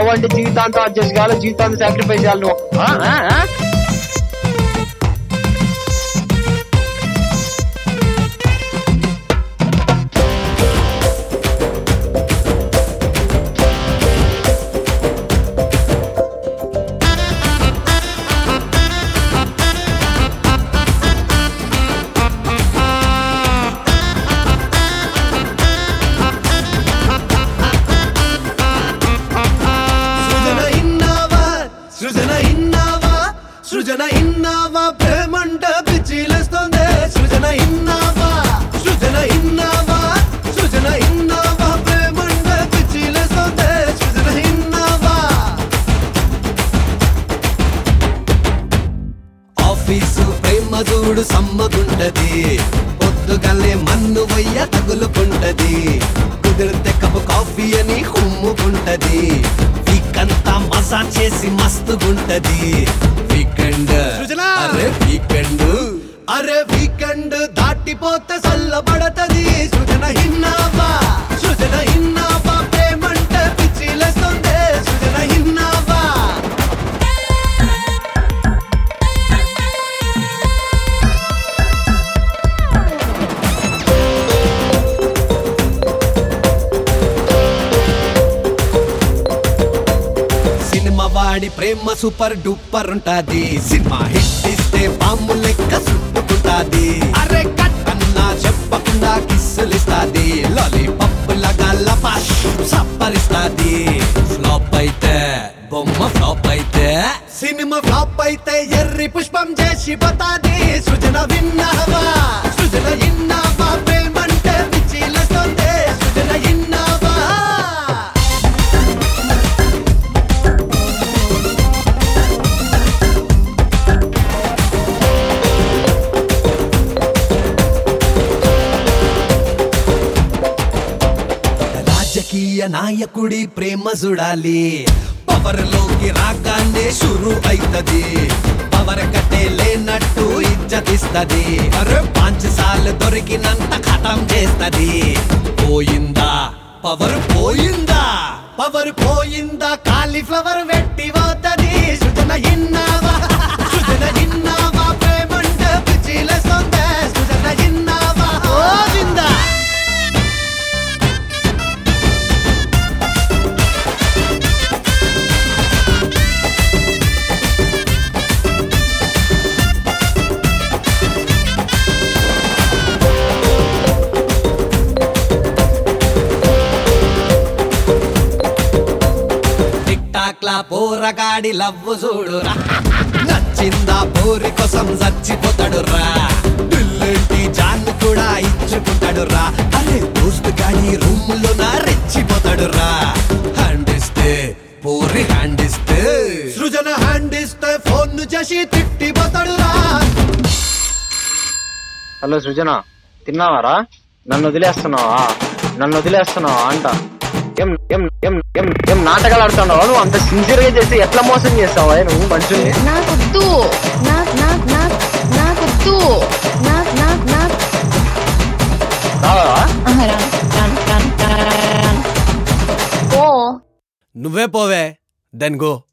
Love అంటే జీవితాంతం adjust కావాలి జీవితాంతం సాక్రిఫైస్ చేయాలి నువ్వు ఆ, ఆ, ఆ? సృజన ఇన్నావా సృజన ఇన్నావా సృజన ఇన్నావా ప్రేమంట పిచ్చిలేస్తుంది సృజన ఇన్నావా సృజన ఇన్నావా సృజన ఇన్నావా ప్రేమంట పిచ్చిలేస్తుంది సృజన ఇన్నావా ఆఫీసు ప్రేమ చూడు సమ్మగుంటది పొద్దుగల్లే మన్ను వయ్య తగులుకుంటది కుదిరితే కప్పు కాఫీ అని కుమ్ముకుంటది వీకంతా మసాజ్ చేసి మస్తుగుంటది వీకెండ్ అరే వీకెండ్ అరే వీకెండ్ దాటిపోతే చల్లబడతది సృజన హిన్నావా సృజన హిన్నావా ప్రేమంటే పిచ్చిలేస్తుంది సృజన హిన్నావా సినిమా వాడి ప్రేమ సూపర్ డూపర్ ఉంటాది సినిమా హిట్ ఇస్తే బాంబు లెక్క చుట్టుకుంటాది అరే కట్ అన్నా చెప్పకుండా కిస్సులిస్తాది లాలీపాప్ లాగా లపాష్ సప్పరిస్తాది ఫ్లాప్ అయితే బొమ్మ ఫ్లాప్ అయితే సినిమా ఫ్లాప్ అయితే ఎర్రి పుష్పం చేసి పోతాది సృజన విన్నావా సృజన ఇన్నావా ప్రేమంటే పిచ్చిలేస్తుంది సృజన ఇన్నావా రాజకీయ నాయకుడి ప్రేమ చూడాలి పవర్ లోకి రాగానే షురు అయితది పవర్ కట్టే లేనట్టు ఇజ్జతిస్తది అరే పాంచ్ సార్లు దొరికినంత ఖతం చేస్తది పోయిందా పవర్ పోయిందా పవర్ పోయిందా కాలీఫ్లవర్ వెట్టి పోతది సృజన ఇన్నావా సృజన ఇన్నావా ప్రేమంటే పిచ్చిలేస్తుంది సృజన ఇన్నావా గోవిందా టిక్ టాక్ లా పోరగాడి లవ్వు చూడురా నచ్చిందా పోరి కోసం చచ్చిపోతాడు రా పిల్లంటి జాన్ కూడా ఇచ్చుకుంటాడు రా అరే దోస్త్ గాడి రూమ్ లో నా రెచ్చిపోతాడు రా హ్యాండ్ ఇస్తే పోరి హ్యాండ్ ఇస్తే సృజన హ్యాండ్ ఇస్తే ఫోన్ చేసి తిట్టిపోతాడు రా హలో సృజన తిన్నావారా నన్ను వదిలేస్తున్నావా నన్ను వదిలేస్తున్నావా అంట ఏం ఏం ఏం ఏం ఏం నాటకాలు ఆడుతున్నావా నువ్వు అంత సిన్సియర్ గా చేస్తే ఎట్లా మోసం చేస్తావా నువ్వు మనుషుల్ని నాకొద్దు నాకు నాకు నాకు నాకొద్దు నాకు నాకు నాకు రావా ఆహా, రాను, రాను, రాను, రాను, రాను. ఓ నువ్వే పోవే దెన్ గో